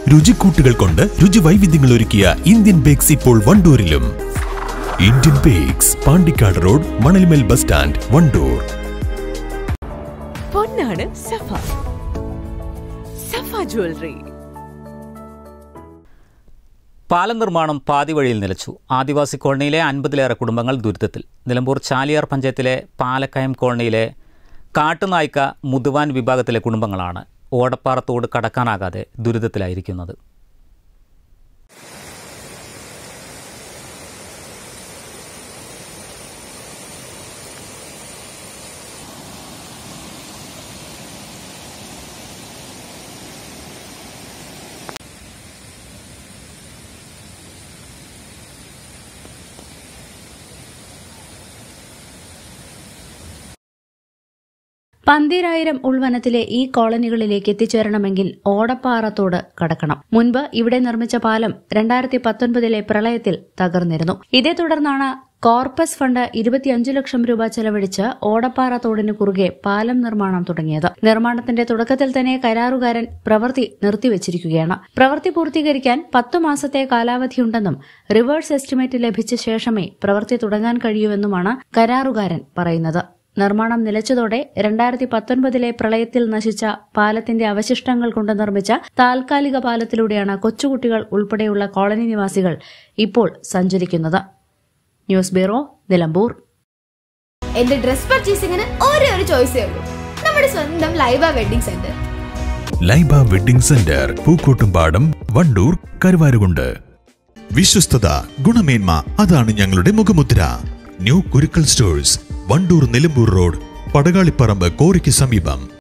രുചിക്കൂട്ടുകൾ കൊണ്ട് രുചി വൈവിധ്യങ്ങൾ ഒരുക്കിയ ഇന്ത്യൻ ബേക്സ് ഇപ്പോൾ വണ്ടൂരിലും Indian Bakes Pandikkad road Manalmel bus stand Wandoor പൊന്നാണ് സഫ സഫ ജ്വല്ലറി പാലം നിർമ്മാണം പാതി വഴിയിൽ നിലച്ചു ആദിവാസി കോളനിയിലെ അൻപതിലേറെ കുടുംബങ്ങൾ ദുരിതത്തിൽ നിലമ്പൂർ ചാലിയാർ പഞ്ചായത്തിലെ പാലക്കയം കോളനിയിലെ കാട്ടുനായ്ക്ക മുതുവാൻ വിഭാഗത്തിലെ കുടുംബങ്ങളാണ് ഓടപ്പാറത്തോട് കടക്കാനാകാതെ ദുരിതത്തിലായിരിക്കുന്നത് പന്തീരായിരം ഉൾവനത്തിലെ ഈ കോളനികളിലേക്ക് എത്തിച്ചേരണമെങ്കിൽ ഓടപ്പാറത്തോട് കടക്കണം മുൻപ് ഇവിടെ നിർമ്മിച്ച പാലം രണ്ടായിരത്തി പത്തൊൻപതിലെ പ്രളയത്തിൽ തകർന്നിരുന്നു ഇതേ തുടർന്നാണ് കോർപ്പസ് ഫണ്ട് ഇരുപത്തിയഞ്ചു ലക്ഷം രൂപ ചെലവഴിച്ച് ഓടപ്പാറ തോടിന് കുറുകെ പാലം നിർമ്മാണം തുടങ്ങിയത് നിർമ്മാണത്തിന്റെ തുടക്കത്തിൽ തന്നെ കരാറുകാരൻ പ്രവൃത്തി നിർത്തിവച്ചിരിക്കുകയാണ് പ്രവൃത്തി പൂർത്തീകരിക്കാൻ പത്തു മാസത്തെ കാലാവധിയുണ്ടെന്നും റിവേഴ്സ് എസ്റ്റിമേറ്റ് ലഭിച്ച ശേഷമേ പ്രവൃത്തി തുടങ്ങാൻ കഴിയൂവെന്നുമാണ് കരാറുകാരൻ പറയുന്നത് നിർമ്മാണം നിലച്ചതോടെ രണ്ടായിരത്തി പത്തൊൻപതിലെ പ്രളയത്തിൽ നശിച്ച പാലത്തിന്റെ അവശിഷ്ടങ്ങൾ കൊണ്ട് നിർമ്മിച്ച താൽക്കാലിക പാലത്തിലൂടെയാണ് കൊച്ചുകുട്ടികൾ ഉൾപ്പെടെയുള്ള കോളനി നിവാസികൾ ഇപ്പോൾ സഞ്ചരിക്കുന്നത് ന്യൂസ് ബ്യൂറോ നിലമ്പൂർ എന്റെ ഡ്രസ് പർച്ചേസിംഗിന് ഒരേ ഒരു ചോയ്സേ ഉള്ളൂ നമ്മുടെ സ്വന്തം Laiba wedding centre Laiba wedding centre Pookkottumpadam Wandoor Karuvarakundu വിശ്വസ്തത ഗുണമേന്മ അതാണ് ഞങ്ങളുടെ മുഖമുദ്ര new Kurukkal stores Wandoor Nilambur road Padakalipparamba കോറിക്ക് സമീപം